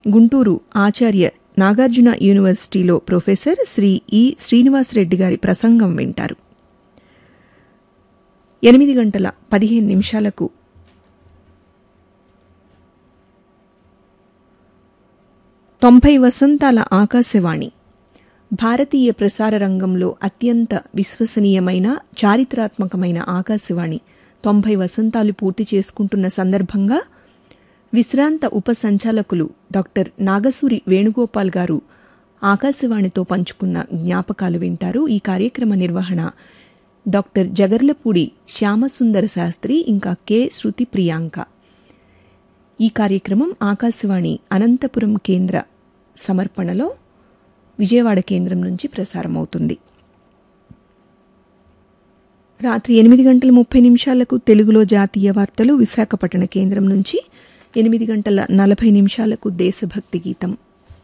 గుంటూరు ఆచార్య నాగార్జున యూనివర్సిటీలో ప్రొఫెసర్ శ్రీ ఈ శ్రీనివాసరెడ్డి గారి ప్రసంగం వింటారు ఎనిమిది గంటల పదిహేను నిమిషాలకు తొంభై వసంతాల ఆకాశవాణి భారతీయ ప్రసార రంగంలో అత్యంత విశ్వసనీయమైన చారిత్రాత్మకమైన ఆకాశవాణి తొంభై వసంతాలు పూర్తి చేసుకుంటున్న సందర్భంగా విశ్రాంత ఉప సంచాలకులు డాక్టర్ నాగసూరి వేణుగోపాల్ గారు ఆకాశవాణితో పంచుకున్న జ్ఞాపకాలు వింటారు ఈ కార్యక్రమ నిర్వహణ డాక్టర్ జగర్లపూడి శ్యామసుందర శాస్త్రి ఇంకా కె శృతి ప్రియాంక ఈ కార్యక్రమం ఆకాశవాణి అనంతపురం కేంద్ర సమర్పణలో విజయవాడ కేంద్రం నుంచి ప్రసారమవుతుంది రాత్రి ఎనిమిది గంటల ముప్పై నిమిషాలకు తెలుగులో జాతీయ వార్తలు విశాఖపట్టణ కేంద్రం నుంచి ఎనిమిది గంటల నలభై నిమిషాలకు దేశభక్తి గీతం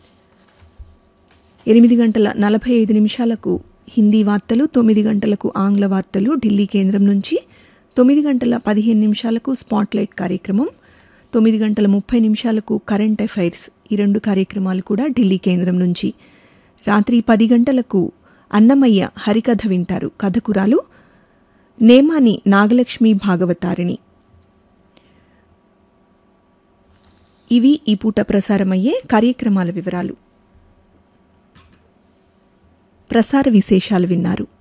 ఎనిమిది గంటల నలభై ఐదు నిమిషాలకు హిందీ వార్తలు తొమ్మిది గంటలకు ఆంగ్ల వార్తలు ఢిల్లీ కేంద్రం నుంచి తొమ్మిది గంటల పదిహేను నిమిషాలకు స్పాట్లైట్ కార్యక్రమం తొమ్మిది గంటల ముప్పై నిమిషాలకు కరెంట్ అఫైర్స్ ఈ రెండు కార్యక్రమాలు కూడా ఢిల్లీ కేంద్రం నుంచి రాత్రి పది గంటలకు అన్నమయ్య హరికథ వింటారు కథకురాలు నేమాని నాగలక్ష్మి భాగవతారిణి ఇవి ఈ పూట ప్రసారమయ్యే కార్యక్రమాల వివరాలు ప్రసార విశేషాలు విన్నారు